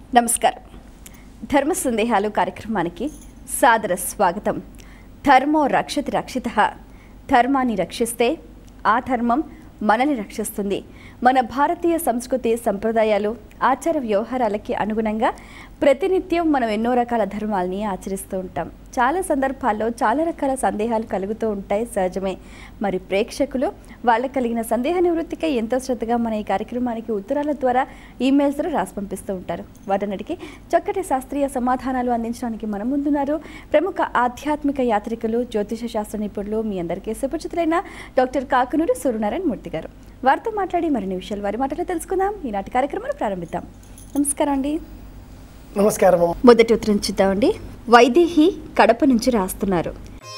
నమస్కారం ధర్మ సందేహాలు కార్యక్రమానికి సాదర స్వాగతం ధర్మో రక్షతి రక్షిత ధర్మాన్ని రక్షిస్తే ఆ ధర్మం మనల్ని రక్షిస్తుంది మన భారతీయ సంస్కృతి సంప్రదాయాలు ఆచార వ్యవహారాలకి అనుగుణంగా ప్రతినిత్యం మనం ఎన్నో రకాల ధర్మాల్ని ఆచరిస్తూ ఉంటాం చాలా సందర్భాల్లో చాలా రకాల సందేహాలు కలుగుతూ ఉంటాయి సహజమే మరి ప్రేక్షకులు వాళ్ళకి కలిగిన సందేహ నివృత్తికై ఎంతో శ్రద్ధగా మన ఈ కార్యక్రమానికి ఉత్తరాల ద్వారా ఈమెయిల్స్ ద్వారా రాసి పంపిస్తూ ఉంటారు వాటన్నిటికీ చక్కటి శాస్త్రీయ సమాధానాలు అందించడానికి మన ముందున్నారు ప్రముఖ ఆధ్యాత్మిక యాత్రికులు జ్యోతిష శాస్త్ర నిపుణులు మీ అందరికీ సుపరిచితులైన డాక్టర్ కాకునూరు సూర్యనారాయణ మూర్తి గారు వారితో మాట్లాడి మరిన్ని విషయాలు వారి మాటలో తెలుసుకుందాం ఈనాటి కార్యక్రమాన్ని ప్రారంభిద్దాం నమస్కారం అండి నమస్కారం అమ్మ. మొదటి ఉత్తరం చూద్దామండి వైదేహి కడప నుంచి రాస్తున్నారు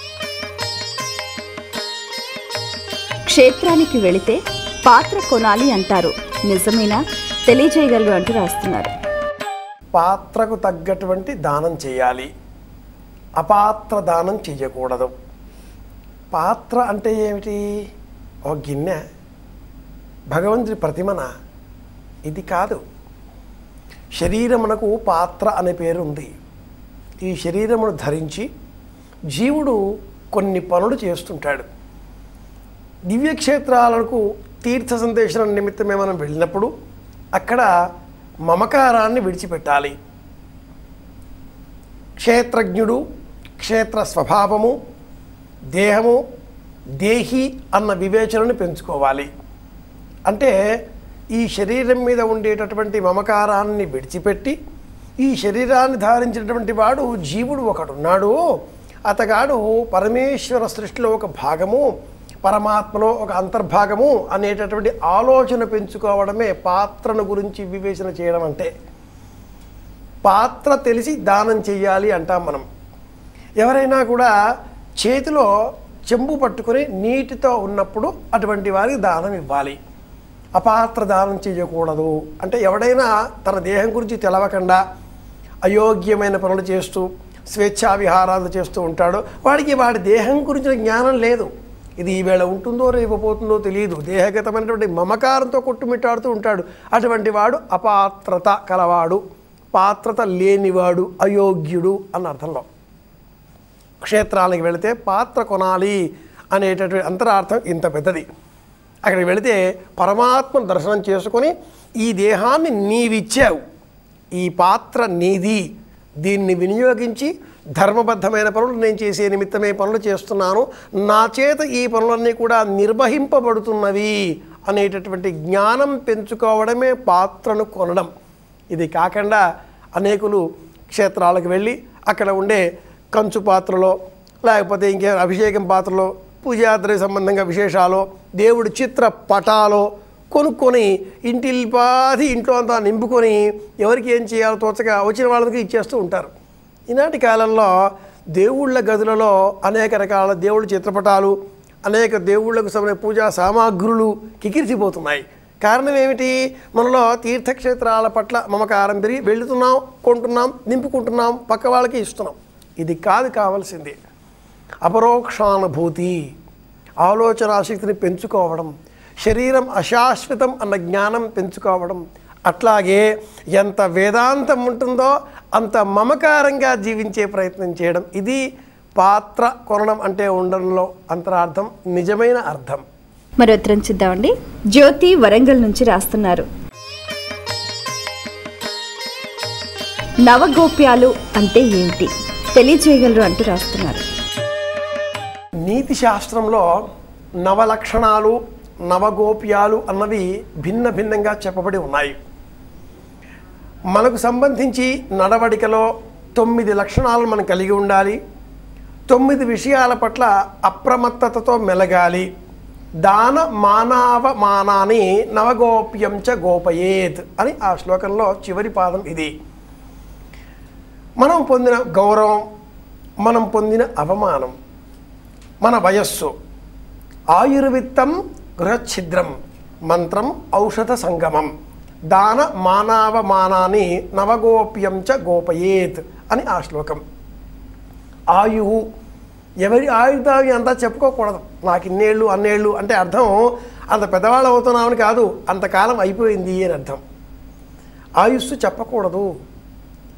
క్షేత్రానికి వెళితే పాత్ర కొనాలి అంటారు నిజమేనా తెలియజేయగలరు అంటూ రాస్తున్నారు పాత్రకు తగ్గటువంటి దానం చేయాలి అపాత్ర దానం చేయకూడదు పాత్ర అంటే ఏమిటి ఒక గిన్నె భగవంతుడి ప్రతిమన ఇది కాదు శరీరమునకు పాత్ర అనే పేరు ఉంది ఈ శరీరమును ధరించి జీవుడు కొన్ని పనులు చేస్తుంటాడు దివ్యక్షేత్రాలకు తీర్థ సందేశం నిమిత్తమే మనం వెళ్ళినప్పుడు అక్కడ మమకారాన్ని విడిచిపెట్టాలి క్షేత్రజ్ఞుడు క్షేత్ర స్వభావము దేహము దేహి అన్న వివేచనను పెంచుకోవాలి అంటే ఈ శరీరం మీద ఉండేటటువంటి మమకారాన్ని విడిచిపెట్టి ఈ శరీరాన్ని ధారించినటువంటి వాడు జీవుడు ఒకడున్నాడు అతగాడు పరమేశ్వర సృష్టిలో ఒక భాగము పరమాత్మలో ఒక అంతర్భాగము అనేటటువంటి ఆలోచన పెంచుకోవడమే పాత్రను గురించి వివేచన చేయడం అంటే పాత్ర తెలిసి దానం చెయ్యాలి అంటాం మనం ఎవరైనా కూడా చేతిలో చెంబు పట్టుకొని నీటితో ఉన్నప్పుడు అటువంటి వారికి దానం ఇవ్వాలి అపాత్ర దానం చేయకూడదు అంటే ఎవడైనా తన దేహం గురించి తెలవకుండా అయోగ్యమైన పనులు చేస్తూ స్వేచ్ఛా విహారాలు చేస్తూ ఉంటాడో వాడికి వాడి దేహం గురించిన జ్ఞానం లేదు ఇది ఈవేళ ఉంటుందో రేపు పోతుందో తెలియదు దేహగతమైనటువంటి మమకారంతో కొట్టుమిట్టాడుతూ ఉంటాడు అటువంటి వాడు అపాత్రత కలవాడు పాత్రత లేనివాడు అయోగ్యుడు అన్న అర్థంలో క్షేత్రాలకు వెళితే పాత్ర కొనాలి అనేటటువంటి అంతరార్థం ఇంత పెద్దది అక్కడికి వెళితే పరమాత్మను దర్శనం చేసుకొని ఈ దేహాన్ని నీవిచ్చావు ఈ పాత్ర నీది దీన్ని వినియోగించి ధర్మబద్ధమైన పనులు నేను చేసే నిమిత్తమే పనులు చేస్తున్నాను నా చేత ఈ పనులన్నీ కూడా నిర్వహింపబడుతున్నవి అనేటటువంటి జ్ఞానం పెంచుకోవడమే పాత్రను కొనడం ఇది కాకుండా అనేకులు క్షేత్రాలకు వెళ్ళి అక్కడ ఉండే కంచు పాత్రలో లేకపోతే ఇంకే అభిషేకం పాత్రలో పూజాద్రవ్య సంబంధంగా విశేషాలు దేవుడి చిత్ర పటాలో కొనుక్కొని ఇంటిల్పాది ఇంట్లో అంతా నింపుకొని ఎవరికి ఏం చేయాలో తోచగా వచ్చిన వాళ్ళకి ఇచ్చేస్తూ ఉంటారు ఈనాటి కాలంలో దేవుళ్ళ గదులలో అనేక రకాల దేవుళ్ళ చిత్రపటాలు అనేక దేవుళ్ళకు సంబంధించిన పూజా సామాగ్రులు కికిరిసిపోతున్నాయి కారణం ఏమిటి మనలో తీర్థక్షేత్రాల పట్ల మమకారం పెరిగి వెళుతున్నాం కొంటున్నాం నింపుకుంటున్నాం పక్క వాళ్ళకి ఇస్తున్నాం ఇది కాదు కావాల్సింది అపరోక్షానుభూతి ఆలోచనాశక్తిని పెంచుకోవడం శరీరం అశాశ్వతం అన్న జ్ఞానం పెంచుకోవడం అట్లాగే ఎంత వేదాంతం ఉంటుందో అంత మమకారంగా జీవించే ప్రయత్నం చేయడం ఇది పాత్ర కొనడం అంటే ఉండడంలో అంతరార్థం నిజమైన అర్థం మరి ఉత్తరం చూద్దామండి జ్యోతి వరంగల్ నుంచి రాస్తున్నారు నవగోప్యాలు అంటే ఏమిటి తెలియజేయగలరు అంటూ రాస్తున్నారు నీతి శాస్త్రంలో నవలక్షణాలు నవగోప్యాలు అన్నవి భిన్న భిన్నంగా చెప్పబడి ఉన్నాయి మనకు సంబంధించి నడవడికలో తొమ్మిది లక్షణాలు మనం కలిగి ఉండాలి తొమ్మిది విషయాల పట్ల అప్రమత్తతతో మెలగాలి దాన మానవ మానాని నవగోప్యం చ గోపయేత్ అని ఆ శ్లోకంలో చివరి పాదం ఇది మనం పొందిన గౌరవం మనం పొందిన అవమానం మన వయస్సు ఆయుర్విత్తం గృహఛిద్రం మంత్రం ఔషధ సంగమం దాన మానవమానాన్ని నవగోప్యం చ గోపయేత్ అని ఆ శ్లోకం ఆయువు ఎవరి ఆయుధావి అంతా చెప్పుకోకూడదు నాకు ఇన్నేళ్ళు అన్నేళ్ళు అంటే అర్థం అంత పెద్దవాళ్ళు అవుతున్నామని కాదు అంతకాలం అయిపోయింది అని అర్థం ఆయుస్సు చెప్పకూడదు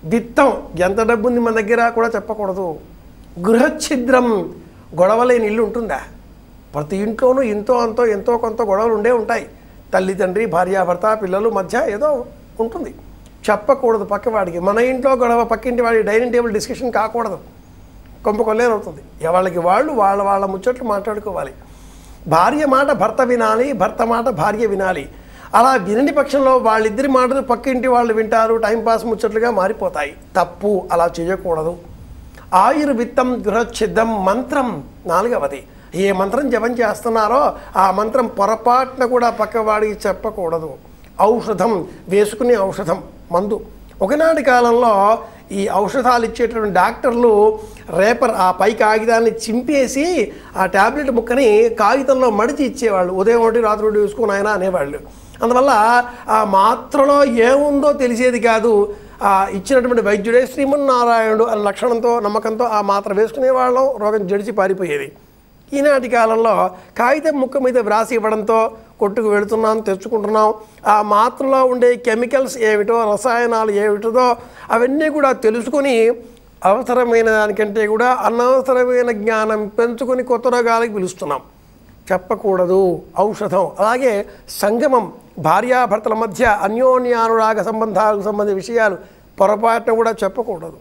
విత్తం ఎంత డబ్బు ఉంది మన దగ్గర కూడా చెప్పకూడదు గృహఛిద్రం గొడవలేని ఇల్లు ఉంటుందా ప్రతి ఇంట్లోనూ ఇంతో అంతో ఎంతో కొంత గొడవలు ఉండే ఉంటాయి తల్లి తండ్రి భార్యాభర్త పిల్లలు మధ్య ఏదో ఉంటుంది చెప్పకూడదు పక్కవాడికి మన ఇంట్లో గొడవ పక్కింటి వాడి డైనింగ్ టేబుల్ డిస్కషన్ కాకూడదు కొంప కొల్లేరవుతుంది ఎవరికి వాళ్ళు వాళ్ళ వాళ్ళ ముచ్చట్లు మాట్లాడుకోవాలి భార్య మాట భర్త వినాలి భర్త మాట భార్య వినాలి అలా వినని పక్షంలో వాళ్ళిద్దరి మాటలు పక్కింటి వాళ్ళు వింటారు టైంపాస్ ముచ్చట్లుగా మారిపోతాయి తప్పు అలా చేయకూడదు ఆయుర్విత్తం గృహఛిద్దం మంత్రం నాలుగవది ఏ మంత్రం జపం చేస్తున్నారో ఆ మంత్రం పొరపాటున కూడా పక్కవాడికి చెప్పకూడదు ఔషధం వేసుకునే ఔషధం మందు ఒకనాటి కాలంలో ఈ ఔషధాలు ఇచ్చేటటువంటి డాక్టర్లు రేపర్ ఆ పై కాగితాన్ని చింపేసి ఆ ట్యాబ్లెట్ ముక్కని కాగితంలో మడిచి ఇచ్చేవాళ్ళు ఉదయం ఒకటి రాత్రి ఒకటి చూసుకుని ఆయన అనేవాళ్ళు అందువల్ల ఆ మాత్రలో ఏముందో తెలిసేది కాదు ఆ ఇచ్చినటువంటి వైద్యుడే శ్రీమన్నారాయణుడు అనే లక్షణంతో నమ్మకంతో ఆ మాత్ర వేసుకునే వాళ్ళం రోగం జడిచి పారిపోయేది ఈనాటి కాలంలో కాగితం ముక్క మీద వ్రాసి ఇవ్వడంతో కొట్టుకు వెళుతున్నాం తెచ్చుకుంటున్నాం ఆ మాత్రలో ఉండే కెమికల్స్ ఏమిటో రసాయనాలు ఏమిటో అవన్నీ కూడా తెలుసుకొని అవసరమైన దానికంటే కూడా అనవసరమైన జ్ఞానం పెంచుకొని కొత్త రోగాలకు పిలుస్తున్నాం చెప్పకూడదు ఔషధం అలాగే సంగమం భార్యాభర్తల మధ్య అన్యోన్యానురాగ సంబంధాలకు సంబంధించిన విషయాలు పొరపాటున కూడా చెప్పకూడదు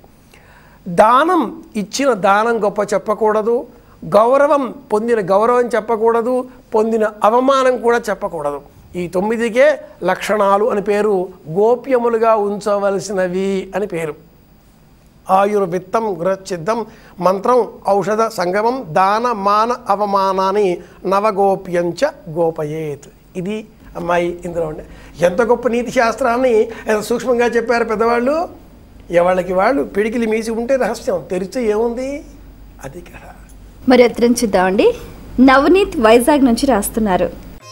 దానం ఇచ్చిన దానం గొప్ప చెప్పకూడదు గౌరవం పొందిన గౌరవం చెప్పకూడదు పొందిన అవమానం కూడా చెప్పకూడదు ఈ తొమ్మిదికే లక్షణాలు అని పేరు గోప్యములుగా ఉంచవలసినవి అని పేరు ఆయుర్విత్తం గృహచిద్దం మంత్రం ఔషధ సంగమం దాన మాన అవమానాన్ని నవగోప్యంచ గోపయేత్ ఇది అమ్మాయి ఇందులో ఉండే ఎంత గొప్ప నీతి శాస్త్రాన్ని ఎంత సూక్ష్మంగా చెప్పారు పెద్దవాళ్ళు ఎవళ్ళకి వాళ్ళు పిడికిలి మీసి ఉంటే రహస్యం తెరిస్తే ఏముంది అది కదా మరి ఎత్తించిద్దామండి నవనీత్ వైజాగ్ నుంచి రాస్తున్నారు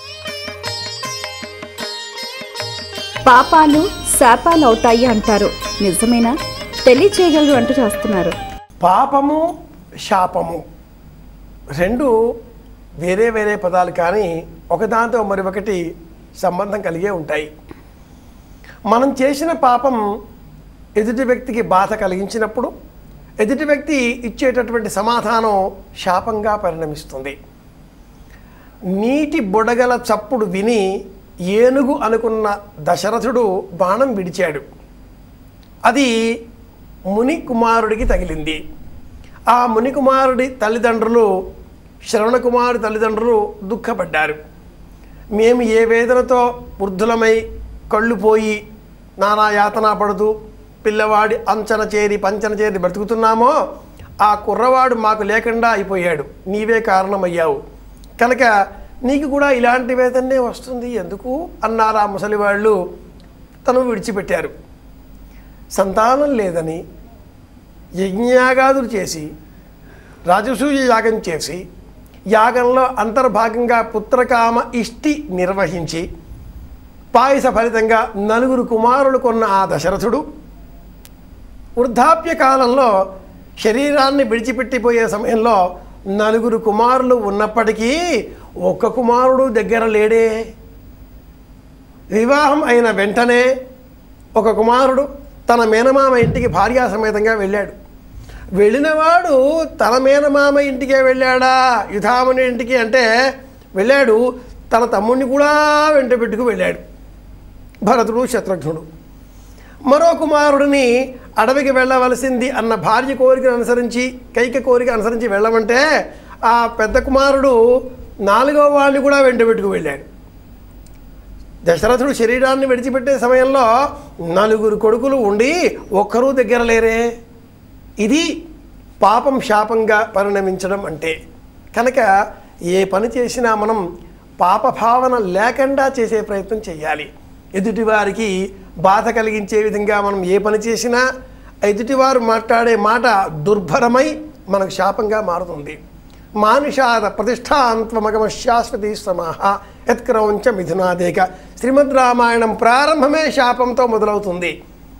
పాపాలు శాపాలు అవుతాయి అంటారు నిజమేనా తెలియచేయగలరు అంటూ రాస్తున్నారు పాపము శాపము రెండు వేరే వేరే పదాలు కానీ ఒకదాంతో మరొకటి సంబంధం కలిగే ఉంటాయి మనం చేసిన పాపం ఎదుటి వ్యక్తికి బాధ కలిగించినప్పుడు ఎదుటి వ్యక్తి ఇచ్చేటటువంటి సమాధానం శాపంగా పరిణమిస్తుంది నీటి బుడగల చప్పుడు విని ఏనుగు అనుకున్న దశరథుడు బాణం విడిచాడు అది ముని కుమారుడికి తగిలింది ఆ ముని కుమారుడి తల్లిదండ్రులు శ్రవణ కుమారుడి తల్లిదండ్రులు దుఃఖపడ్డారు మేము ఏ వేదనతో వృద్ధులమై కళ్ళు పోయి నానా యాతన పడుతూ పిల్లవాడి అంచన చేరి పంచన చేరి బ్రతుకుతున్నామో ఆ కుర్రవాడు మాకు లేకుండా అయిపోయాడు నీవే కారణమయ్యావు కనుక నీకు కూడా ఇలాంటి వేదనే వస్తుంది ఎందుకు అన్నారు ఆ ముసలివాళ్ళు తను విడిచిపెట్టారు సంతానం లేదని యజ్ఞయాగాదులు చేసి రాజసూయ యాగం చేసి యాగంలో అంతర్భాగంగా పుత్రకామ ఇష్టి నిర్వహించి పాయస ఫలితంగా నలుగురు కుమారులు కొన్న ఆ దశరథుడు వృద్ధాప్య కాలంలో శరీరాన్ని విడిచిపెట్టిపోయే సమయంలో నలుగురు కుమారులు ఉన్నప్పటికీ ఒక్క కుమారుడు దగ్గర లేడే వివాహం అయిన వెంటనే ఒక కుమారుడు తన మేనమామ ఇంటికి భార్యా సమేతంగా వెళ్ళాడు వెళ్ళినవాడు తన మేనమామ ఇంటికే వెళ్ళాడా యుధాముని ఇంటికి అంటే వెళ్ళాడు తన తమ్ముడిని కూడా వెంట పెట్టుకు వెళ్ళాడు భరతుడు శత్రుఘ్నుడు మరో కుమారుడిని అడవికి వెళ్ళవలసింది అన్న భార్య కోరికను అనుసరించి కైక కోరిక అనుసరించి వెళ్ళమంటే ఆ పెద్ద కుమారుడు నాలుగో వాడిని కూడా వెంట పెట్టుకు వెళ్ళాడు దశరథుడు శరీరాన్ని విడిచిపెట్టే సమయంలో నలుగురు కొడుకులు ఉండి ఒక్కరూ దగ్గర లేరే ఇది పాపం శాపంగా పరిణమించడం అంటే కనుక ఏ పని చేసినా మనం పాపభావన లేకుండా చేసే ప్రయత్నం చేయాలి ఎదుటివారికి బాధ కలిగించే విధంగా మనం ఏ పని చేసినా ఎదుటివారు మాట్లాడే మాట దుర్భరమై మనకు శాపంగా మారుతుంది మానుషాద ప్రతిష్టాంత్వమగమ శాశ్వతి సమాహ యత్క్రౌంచ మిథునాదేక శ్రీమద్ రామాయణం ప్రారంభమే శాపంతో మొదలవుతుంది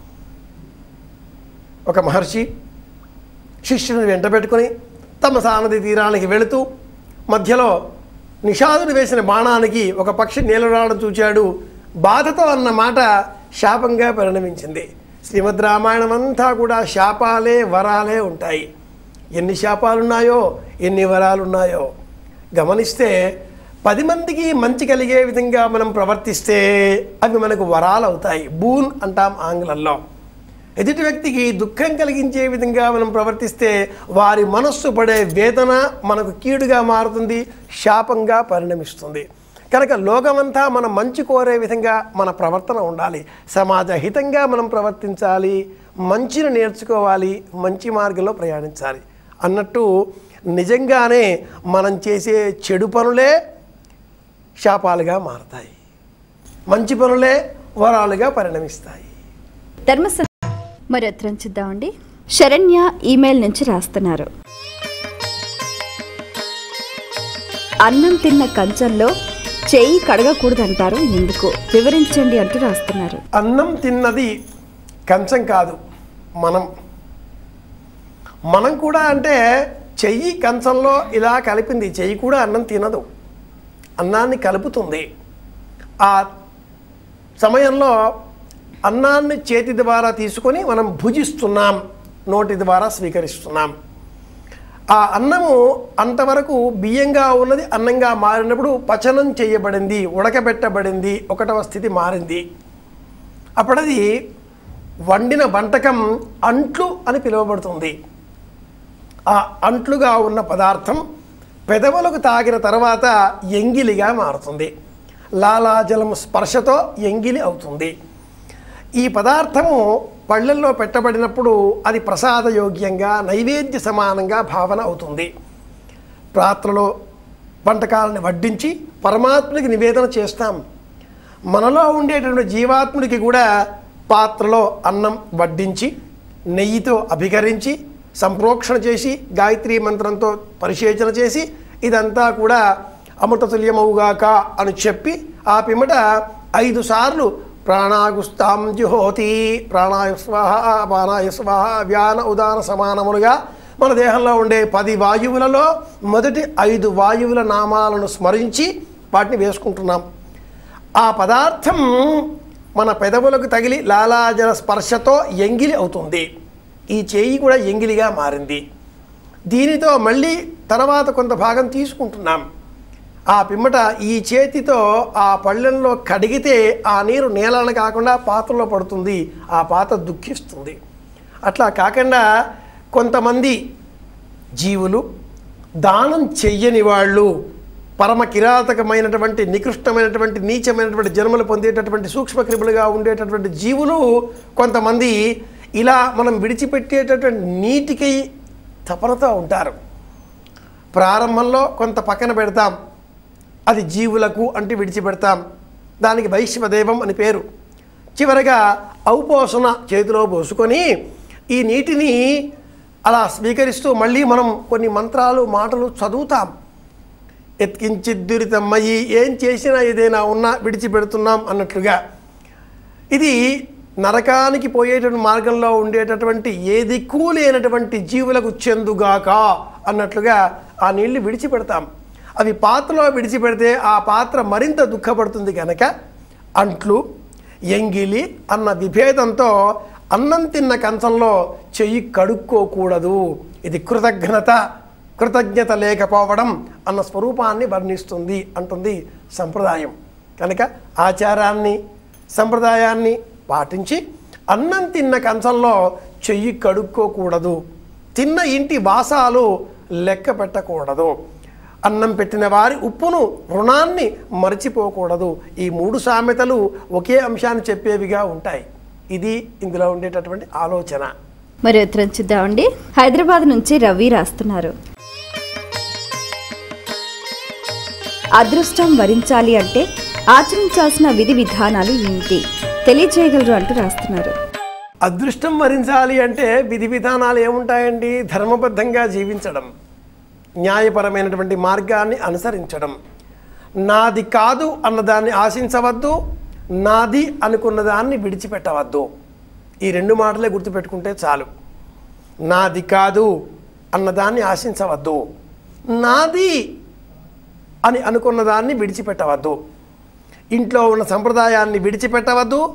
ఒక మహర్షి శిష్యుని వెంట పెట్టుకుని తమ సానది తీరానికి వెళుతూ మధ్యలో నిషాదుడు వేసిన బాణానికి ఒక పక్షి నీలరాడడం చూచాడు బాధతో అన్న మాట శాపంగా పరిణమించింది శ్రీమద్ రామాయణం అంతా కూడా శాపాలే వరాలే ఉంటాయి ఎన్ని శాపాలు ఉన్నాయో ఎన్ని వరాలు ఉన్నాయో గమనిస్తే పది మందికి మంచి కలిగే విధంగా మనం ప్రవర్తిస్తే అవి మనకు వరాలు అవుతాయి బూన్ అంటాం ఆంగ్లంలో ఎదుటి వ్యక్తికి దుఃఖం కలిగించే విధంగా మనం ప్రవర్తిస్తే వారి మనస్సు పడే వేదన మనకు కీడుగా మారుతుంది శాపంగా పరిణమిస్తుంది కనుక లోకమంతా మనం మంచి కోరే విధంగా మన ప్రవర్తన ఉండాలి సమాజ హితంగా మనం ప్రవర్తించాలి మంచిని నేర్చుకోవాలి మంచి మార్గంలో ప్రయాణించాలి అన్నట్టు నిజంగానే మనం చేసే చెడు పనులే శాపాలుగా మారతాయి మంచి పనులే వరాలుగా పరిణమిస్తాయి ధర్మస మరి ఉత్తరం చూద్దామండి శరణ్య ఈమెయిల్ నుంచి రాస్తున్నారు అన్నం తిన్న కంచంలో చేయి కడగకూడదంటారు ఎందుకు వివరించండి అంటూ రాస్తున్నారు అన్నం తిన్నది కంచం కాదు మనం మనం కూడా అంటే చెయ్యి కంచంలో ఇలా కలిపింది చెయ్యి కూడా అన్నం తినదు అన్నాన్ని కలుపుతుంది ఆ సమయంలో అన్నాన్ని చేతి ద్వారా తీసుకొని మనం భుజిస్తున్నాం నోటి ద్వారా స్వీకరిస్తున్నాం ఆ అన్నము అంతవరకు బియ్యంగా ఉన్నది అన్నంగా మారినప్పుడు పచనం చేయబడింది ఉడకబెట్టబడింది ఒకటవ స్థితి మారింది అప్పుడది వండిన వంటకం అంట్లు అని పిలువబడుతుంది ఆ అంట్లుగా ఉన్న పదార్థం పెదవులకు తాగిన తర్వాత ఎంగిలిగా మారుతుంది లాలాజలం స్పర్శతో ఎంగిలి అవుతుంది ఈ పదార్థము పళ్ళల్లో పెట్టబడినప్పుడు అది ప్రసాదయోగ్యంగా నైవేద్య సమానంగా భావన అవుతుంది పాత్రలో వంటకాలను వడ్డించి పరమాత్ముడికి నివేదన చేస్తాం మనలో ఉండేటువంటి జీవాత్ముడికి కూడా పాత్రలో అన్నం వడ్డించి నెయ్యితో అభికరించి సంప్రోక్షణ చేసి గాయత్రీ మంత్రంతో పరిశేచన చేసి ఇదంతా కూడా అమృతతుల్యమవుగాక అని చెప్పి ఆ పిమ్మట ఐదు సార్లు ప్రాణాగుస్తాం జుహోతి ప్రాణాయ స్వాహ పానాయ స్వాహ వ్యాన ఉదాన సమానములుగా మన దేహంలో ఉండే పది వాయువులలో మొదటి ఐదు వాయువుల నామాలను స్మరించి వాటిని వేసుకుంటున్నాం ఆ పదార్థం మన పెదవులకు తగిలి లాలాజల స్పర్శతో ఎంగిలి అవుతుంది ఈ చేయి కూడా ఎంగిలిగా మారింది దీనితో మళ్ళీ తర్వాత కొంత భాగం తీసుకుంటున్నాం ఆ పిమ్మట ఈ చేతితో ఆ పళ్ళెంలో కడిగితే ఆ నీరు నేలను కాకుండా పాత్రలో పడుతుంది ఆ పాత్ర దుఃఖిస్తుంది అట్లా కాకుండా కొంతమంది జీవులు దానం చెయ్యని వాళ్ళు పరమ కిరాతకమైనటువంటి నికృష్టమైనటువంటి నీచమైనటువంటి జన్మలు పొందేటటువంటి సూక్ష్మక్రిములుగా ఉండేటటువంటి జీవులు కొంతమంది ఇలా మనం విడిచిపెట్టేటటువంటి నీటికై తపనతో ఉంటారు ప్రారంభంలో కొంత పక్కన పెడతాం అది జీవులకు అంటే విడిచిపెడతాం దానికి వైశ్వదేవం అని పేరు చివరగా ఔపోసన చేతిలో పోసుకొని ఈ నీటిని అలా స్వీకరిస్తూ మళ్ళీ మనం కొన్ని మంత్రాలు మాటలు చదువుతాం ఎత్కించిద్దురితమ్మయి ఏం చేసినా ఏదైనా ఉన్నా విడిచిపెడుతున్నాం అన్నట్లుగా ఇది నరకానికి పోయేటువంటి మార్గంలో ఉండేటటువంటి ఏ దిక్కు లేనటువంటి జీవులకు చెందుగాక అన్నట్లుగా ఆ నీళ్లు విడిచిపెడతాం అవి పాత్రలో విడిచిపెడితే ఆ పాత్ర మరింత దుఃఖపడుతుంది కనుక అంట్లు ఎంగిలి అన్న విభేదంతో అన్నం తిన్న కంచంలో చెయ్యి కడుక్కోకూడదు ఇది కృతజ్ఞత కృతజ్ఞత లేకపోవడం అన్న స్వరూపాన్ని వర్ణిస్తుంది అంటుంది సంప్రదాయం కనుక ఆచారాన్ని సంప్రదాయాన్ని పాటించి అన్నం తిన్న కంచంలో చెయ్యి కడుక్కోకూడదు తిన్న ఇంటి వాసాలు లెక్క పెట్టకూడదు అన్నం పెట్టిన వారి ఉప్పును రుణాన్ని మరచిపోకూడదు ఈ మూడు సామెతలు ఒకే అంశాన్ని చెప్పేవిగా ఉంటాయి ఇది ఇందులో ఉండేటటువంటి ఆలోచన మరి ఉత్తరం చూద్దామండి హైదరాబాద్ నుంచి రవి రాస్తున్నారు అదృష్టం వరించాలి అంటే ఆచరించాల్సిన విధి విధానాలు ఏమిటి తెలియజేయగలరు అంటూ రాస్తున్నారు అదృష్టం వరించాలి అంటే విధి విధానాలు ఏముంటాయండి ధర్మబద్ధంగా జీవించడం న్యాయపరమైనటువంటి మార్గాన్ని అనుసరించడం నాది కాదు అన్నదాన్ని ఆశించవద్దు నాది అనుకున్న దాన్ని విడిచిపెట్టవద్దు ఈ రెండు మాటలే గుర్తుపెట్టుకుంటే చాలు నాది కాదు అన్నదాన్ని ఆశించవద్దు నాది అని అనుకున్న దాన్ని విడిచిపెట్టవద్దు ఇంట్లో ఉన్న సంప్రదాయాన్ని విడిచిపెట్టవద్దు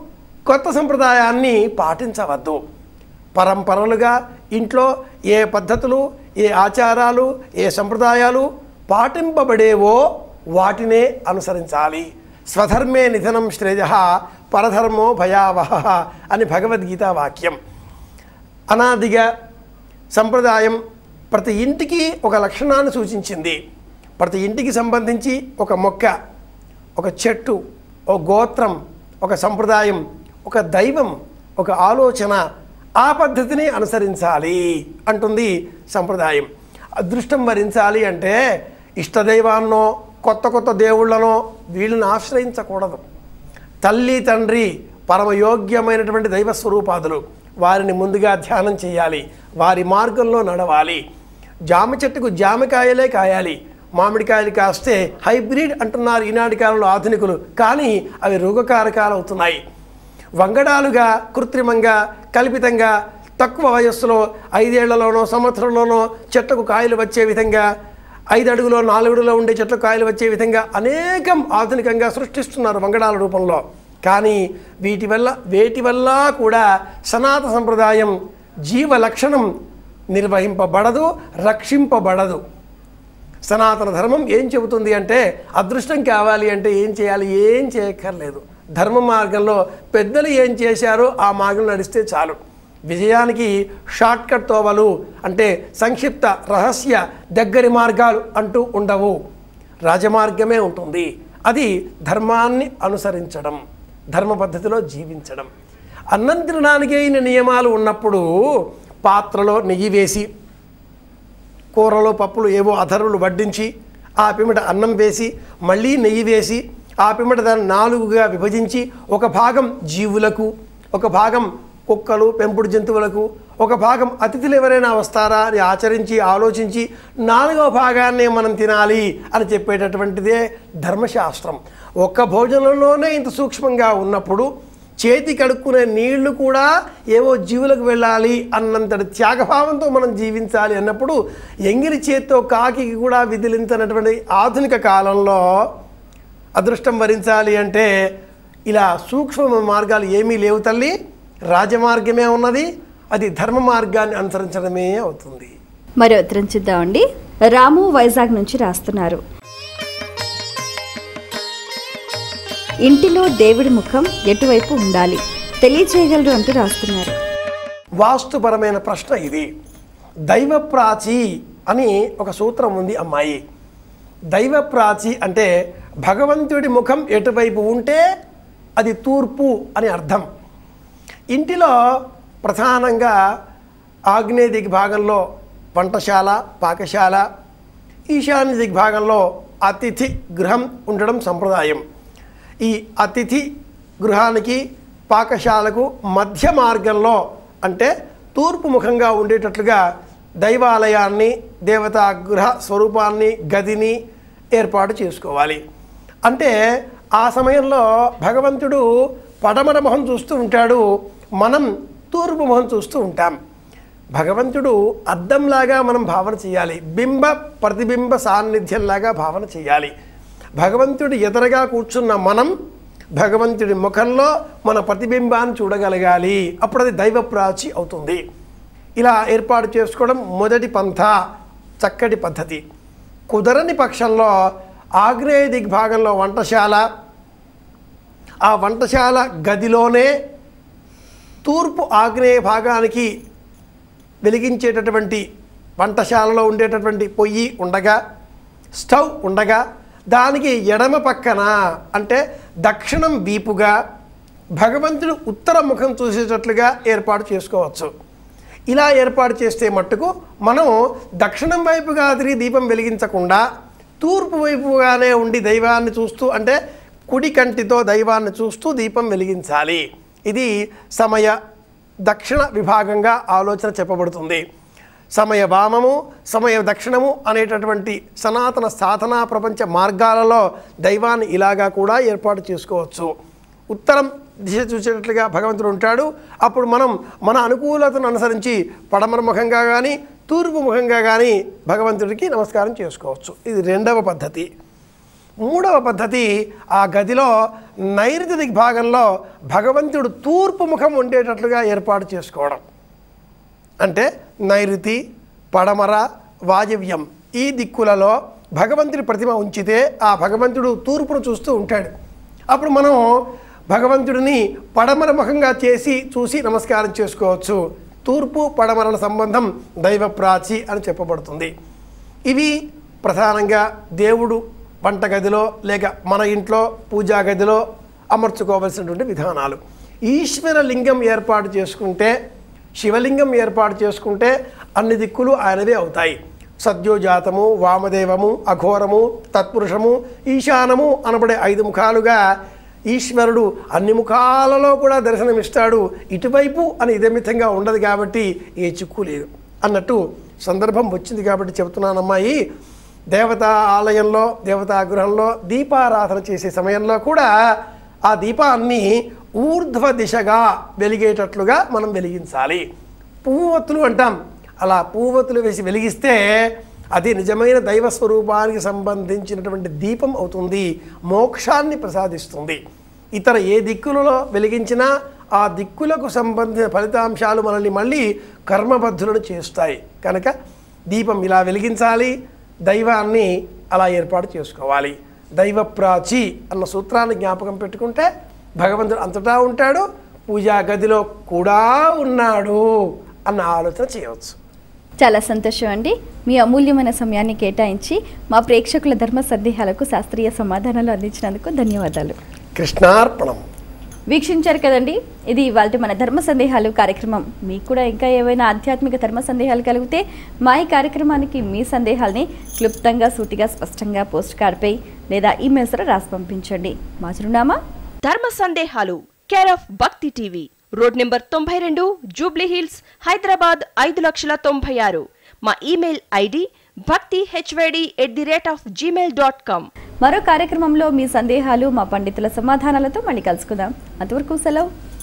కొత్త సంప్రదాయాన్ని పాటించవద్దు పరంపరలుగా ఇంట్లో ఏ పద్ధతులు ఏ ఆచారాలు ఏ సంప్రదాయాలు పాటింపబడేవో వాటినే అనుసరించాలి స్వధర్మే నిధనం శ్రేయ పరధర్మో భయావహ అని భగవద్గీత వాక్యం అనాదిగా సంప్రదాయం ప్రతి ఇంటికి ఒక లక్షణాన్ని సూచించింది ప్రతి ఇంటికి సంబంధించి ఒక మొక్క ఒక చెట్టు ఒక గోత్రం ఒక సంప్రదాయం ఒక దైవం ఒక ఆలోచన ఆ పద్ధతిని అనుసరించాలి అంటుంది సంప్రదాయం అదృష్టం వరించాలి అంటే ఇష్టదైవాన్నో కొత్త కొత్త దేవుళ్ళనో వీళ్ళని ఆశ్రయించకూడదు తల్లి తండ్రి పరమయోగ్యమైనటువంటి దైవ స్వరూపాదులు వారిని ముందుగా ధ్యానం చేయాలి వారి మార్గంలో నడవాలి జామ చెట్టుకు జామకాయలే కాయాలి మామిడికాయలు కాస్తే హైబ్రిడ్ అంటున్నారు ఈనాటి కాలంలో ఆధునికులు కానీ అవి రోగకారకాలు అవుతున్నాయి వంగడాలుగా కృత్రిమంగా కల్పితంగా తక్కువ వయస్సులో ఐదేళ్లలోనో సంవత్సరంలోనో చెట్లకు కాయలు వచ్చే విధంగా ఐదు అడుగులో నాలుగు అడుగులో ఉండే చెట్లకు కాయలు వచ్చే విధంగా అనేకం ఆధునికంగా సృష్టిస్తున్నారు వంగడాల రూపంలో కానీ వీటి వల్ల వేటి వల్ల కూడా సనాతన సంప్రదాయం జీవ లక్షణం నిర్వహింపబడదు రక్షింపబడదు సనాతన ధర్మం ఏం చెబుతుంది అంటే అదృష్టం కావాలి అంటే ఏం చేయాలి ఏం చేయక్కర్లేదు ధర్మ మార్గంలో పెద్దలు ఏం చేశారో ఆ మార్గం నడిస్తే చాలు విజయానికి షార్ట్ కట్ తోవలు అంటే సంక్షిప్త రహస్య దగ్గరి మార్గాలు అంటూ ఉండవు రాజమార్గమే ఉంటుంది అది ధర్మాన్ని అనుసరించడం ధర్మ పద్ధతిలో జీవించడం అన్నం తినడానికి అయిన నియమాలు ఉన్నప్పుడు పాత్రలో నెయ్యి వేసి కూరలో పప్పులు ఏవో అధరులు వడ్డించి ఆ పిమ్మట అన్నం వేసి మళ్ళీ నెయ్యి వేసి ఆ పిమ్మట దాన్ని నాలుగుగా విభజించి ఒక భాగం జీవులకు ఒక భాగం కుక్కలు పెంపుడు జంతువులకు ఒక భాగం అతిథులు ఎవరైనా వస్తారా అని ఆచరించి ఆలోచించి నాలుగవ భాగాన్నే మనం తినాలి అని చెప్పేటటువంటిదే ధర్మశాస్త్రం ఒక్క భోజనంలోనే ఇంత సూక్ష్మంగా ఉన్నప్పుడు చేతి కడుక్కునే నీళ్లు కూడా ఏవో జీవులకు వెళ్ళాలి అన్నంతటి త్యాగభావంతో మనం జీవించాలి అన్నప్పుడు ఎంగిలి చేత్తో కాకి కూడా విధిలించినటువంటి ఆధునిక కాలంలో అదృష్టం వరించాలి అంటే ఇలా సూక్ష్మ మార్గాలు ఏమీ లేవు తల్లి రాజమార్గమే ఉన్నది అది ధర్మ మార్గాన్ని అనుసరించడమే అవుతుంది మరో ఉత్తరం చూద్దామండి రాము వైజాగ్ నుంచి రాస్తున్నారు ఇంటిలో దేవుడి ముఖం ఎటువైపు ఉండాలి తెలియచేయగలరు అంటూ రాస్తున్నారు వాస్తుపరమైన ప్రశ్న ఇది దైవప్రాచి అని ఒక సూత్రం ఉంది అమ్మాయి దైవప్రాచి అంటే భగవంతుడి ముఖం ఎటువైపు ఉంటే అది తూర్పు అని అర్థం ఇంటిలో ప్రధానంగా ఆగ్నేయ దిగ్భాగంలో వంటశాల పాకశాల ఈశాన్య దిగ్భాగంలో అతిథి గృహం ఉండడం సంప్రదాయం ఈ అతిథి గృహానికి పాకశాలకు మధ్య మార్గంలో అంటే తూర్పు ముఖంగా ఉండేటట్లుగా దైవాలయాన్ని దేవతా గృహ స్వరూపాన్ని గదిని ఏర్పాటు చేసుకోవాలి అంటే ఆ సమయంలో భగవంతుడు పడమర మొహం చూస్తూ ఉంటాడు మనం తూర్పు మొహం చూస్తూ ఉంటాం భగవంతుడు అద్దంలాగా మనం భావన చేయాలి బింబ ప్రతిబింబ సాన్నిధ్యంలాగా భావన చేయాలి భగవంతుడు ఎదురుగా కూర్చున్న మనం భగవంతుడి ముఖంలో మన ప్రతిబింబాన్ని చూడగలగాలి అప్పుడు అది దైవప్రాచి అవుతుంది ఇలా ఏర్పాటు చేసుకోవడం మొదటి పంథ చక్కటి పద్ధతి కుదరని పక్షంలో ఆగ్నేయ దిగ్భాగంలో వంటశాల ఆ వంటశాల గదిలోనే తూర్పు ఆగ్నేయ భాగానికి వెలిగించేటటువంటి వంటశాలలో ఉండేటటువంటి పొయ్యి ఉండగా స్టవ్ ఉండగా దానికి ఎడమ పక్కన అంటే దక్షిణం వీపుగా భగవంతుడు ఉత్తర ముఖం చూసేటట్లుగా ఏర్పాటు చేసుకోవచ్చు ఇలా ఏర్పాటు చేస్తే మట్టుకు మనం దక్షిణం వైపుగా తిరిగి దీపం వెలిగించకుండా తూర్పు వైపుగానే ఉండి దైవాన్ని చూస్తూ అంటే కుడి కంటితో దైవాన్ని చూస్తూ దీపం వెలిగించాలి ఇది సమయ దక్షిణ విభాగంగా ఆలోచన చెప్పబడుతుంది సమయ వామము సమయ దక్షిణము అనేటటువంటి సనాతన సాధనా ప్రపంచ మార్గాలలో దైవాన్ని ఇలాగా కూడా ఏర్పాటు చేసుకోవచ్చు ఉత్తరం దిశ చూసేటట్లుగా భగవంతుడు ఉంటాడు అప్పుడు మనం మన అనుకూలతను అనుసరించి పడమర ముఖంగా కానీ తూర్పు ముఖంగా కానీ భగవంతుడికి నమస్కారం చేసుకోవచ్చు ఇది రెండవ పద్ధతి మూడవ పద్ధతి ఆ గదిలో నైరుతి దిగ్భాగంలో భగవంతుడు తూర్పు ముఖం ఉండేటట్లుగా ఏర్పాటు చేసుకోవడం అంటే నైరుతి పడమర వాయవ్యం ఈ దిక్కులలో భగవంతుడి ప్రతిమ ఉంచితే ఆ భగవంతుడు తూర్పును చూస్తూ ఉంటాడు అప్పుడు మనం భగవంతుడిని పడమర ముఖంగా చేసి చూసి నమస్కారం చేసుకోవచ్చు తూర్పు పడమరల సంబంధం దైవ ప్రాచి అని చెప్పబడుతుంది ఇవి ప్రధానంగా దేవుడు వంటగదిలో లేక మన ఇంట్లో పూజా గదిలో అమర్చుకోవలసినటువంటి విధానాలు ఈశ్వర లింగం ఏర్పాటు చేసుకుంటే శివలింగం ఏర్పాటు చేసుకుంటే అన్ని దిక్కులు ఆయనవే అవుతాయి సద్యోజాతము వామదేవము అఘోరము తత్పురుషము ఈశానము అనబడే ఐదు ముఖాలుగా ఈశ్వరుడు అన్ని ముఖాలలో కూడా దర్శనమిస్తాడు ఇటువైపు అని ఇదమితంగా ఉండదు కాబట్టి ఏ చిక్కు లేదు అన్నట్టు సందర్భం వచ్చింది కాబట్టి చెబుతున్నానమ్మాయి దేవతా ఆలయంలో దేవతా గృహంలో దీపారాధన చేసే సమయంలో కూడా ఆ దీపాన్ని ఊర్ధ్వ దిశగా వెలిగేటట్లుగా మనం వెలిగించాలి పువ్వొత్తులు అంటాం అలా పువ్వొత్తులు వేసి వెలిగిస్తే అది నిజమైన దైవ స్వరూపానికి సంబంధించినటువంటి దీపం అవుతుంది మోక్షాన్ని ప్రసాదిస్తుంది ఇతర ఏ దిక్కులలో వెలిగించినా ఆ దిక్కులకు సంబంధించిన ఫలితాంశాలు మనల్ని మళ్ళీ కర్మబద్ధులను చేస్తాయి కనుక దీపం ఇలా వెలిగించాలి దైవాన్ని అలా ఏర్పాటు చేసుకోవాలి దైవ ప్రాచి అన్న సూత్రాన్ని జ్ఞాపకం పెట్టుకుంటే భగవంతుడు అంతటా ఉంటాడు పూజా గదిలో కూడా ఉన్నాడు అన్న ఆలోచన చేయవచ్చు చాలా సంతోషం అండి మీ అమూల్యమైన సమయాన్ని కేటాయించి మా ప్రేక్షకుల ధర్మ సందేహాలకు శాస్త్రీయ సమాధానాలు అందించినందుకు ధన్యవాదాలు కృష్ణార్పణం వీక్షించారు కదండి ఇది ఇవాళ మన ధర్మ సందేహాలు కార్యక్రమం మీకు కూడా ఇంకా ఏవైనా ఆధ్యాత్మిక ధర్మ సందేహాలు కలిగితే మా ఈ కార్యక్రమానికి మీ సందేహాల్ని క్లుప్తంగా సూటిగా స్పష్టంగా పోస్ట్ కార్డ్పై లేదా ఈమెయిల్స్ ద్వారా రాసి పంపించండి మా చిరునామా ధర్మ సందేహాలు care of Bhakthi TV road number తొంభై రెండు జూబ్లీ హిల్స్ హైదరాబాద్ ఐదు లక్షల తొంభై ఆరు మా email ID Bhakthi HYD at the rate of Gmail dot com మరో కార్యక్రమంలో మీ సందేహాలు మా పండితుల సమాధానాలతో మళ్ళీ కలుసుకుందాం అంతవరకు సెలవు